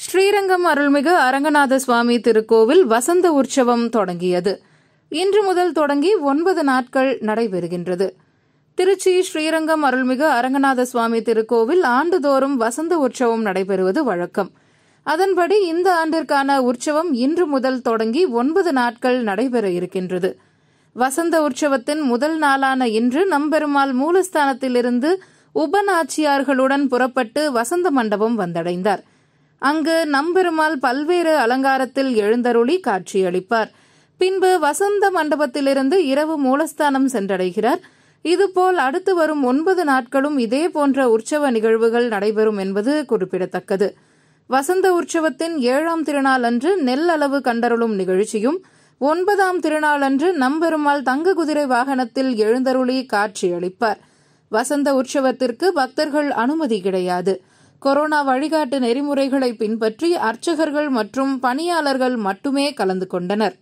ஸ்ரீரங்கம் அருள்மிகு அரங்கநாத சுவாமி திருக்கோவில் வசந்த உற்சவம் தொடங்கியது இன்று முதல் தொடங்கி ஒன்பது நாட்கள் நடைபெறுகின்றது திருச்சி ஸ்ரீரங்கம் அருள்மிகு அரங்கநாத சுவாமி திருக்கோவில் ஆண்டுதோறும் வசந்த உற்சவம் நடைபெறுவது வழக்கம் அதன்படி இந்த ஆண்டிற்கான உற்சவம் இன்று முதல் தொடங்கி ஒன்பது நாட்கள் நடைபெற இருக்கின்றது வசந்த உற்சவத்தின் முதல் நாளான இன்று நம்பெருமாள் மூலஸ்தானத்திலிருந்து உபநாச்சியார்களுடன் புறப்பட்டு வசந்த மண்டபம் வந்தடைந்தார் அங்கு நம்பெருமாள் பல்வேறு அலங்காரத்தில் எழுந்தருளி காட்சியளிப்பார் பின்பு வசந்த மண்டபத்திலிருந்து இரவு மூலஸ்தானம் சென்றடைகிறார் இதுபோல் அடுத்து வரும் ஒன்பது நாட்களும் இதே போன்ற உற்சவ நிகழ்வுகள் நடைபெறும் என்பது குறிப்பிடத்தக்கது வசந்த உற்சவத்தின் ஏழாம் திருநாள் அன்று நெல் அளவு கண்டருளும் நிகழ்ச்சியும் ஒன்பதாம் திருநாள் அன்று நம்பெருமாள் தங்க குதிரை வாகனத்தில் எழுந்தருளி காட்சியளிப்பார் வசந்த உற்சவத்திற்கு பக்தர்கள் அனுமதி கிடையாது கொரோனா வழிகாட்டு நெறிமுறைகளை பின்பற்றி அர்ச்சகர்கள் மற்றும் பணியாளர்கள் மட்டுமே கலந்து கொண்டனர்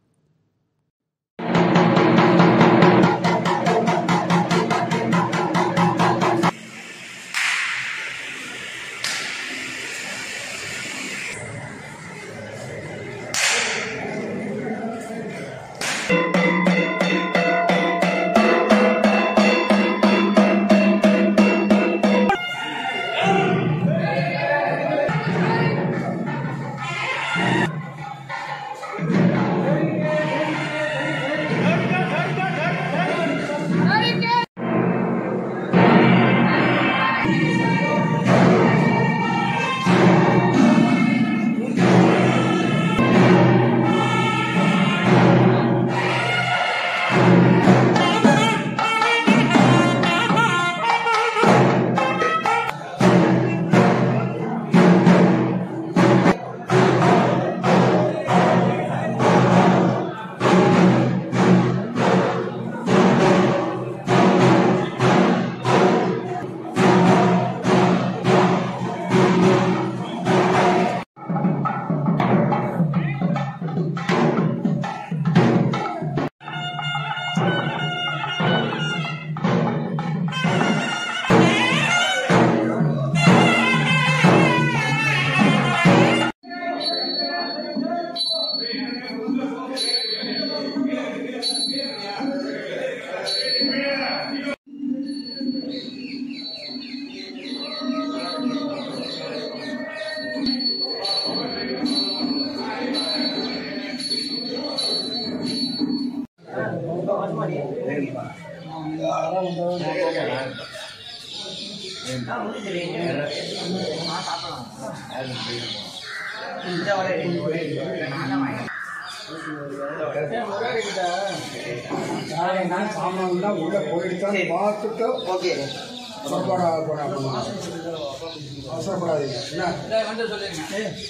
நான் சாமான் தான் உள்ள போயிட்டு பார்த்துட்டு ஓகே புறப்பட போன அவசரப்படாதீங்க என்ன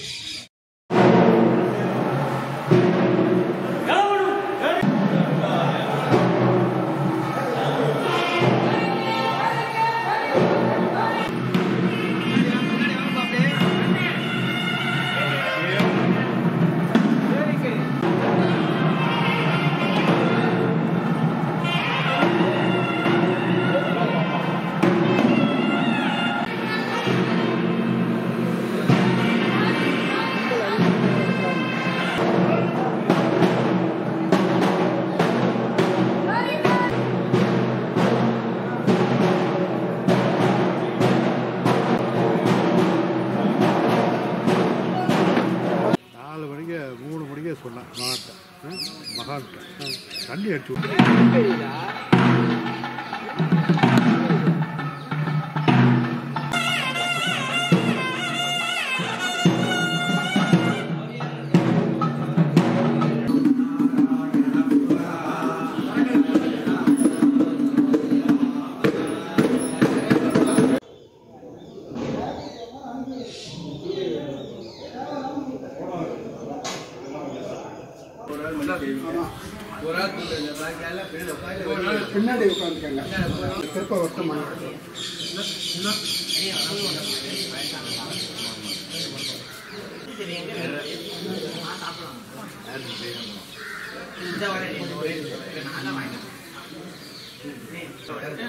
நாலு மணிக்கு மூணு மணிக்கு சொன்னேன் மகான்ட்ட மகான்ட்ட தண்ணி அடிச்சு விட்டு பின்னாடி உட்காந்துக்கங்க திருப்ப வருத்தம் பண்ண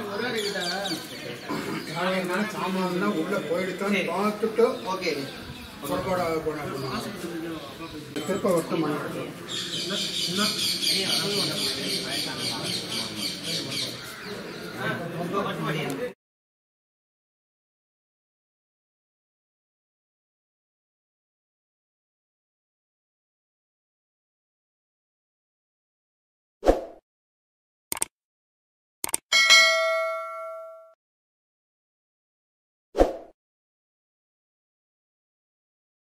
நான் சாமான் தான் உள்ள போயிட்டு பார்த்துட்டு ஓகே புறப்பாடு போன திருப்ப வருத்தம் பண்ண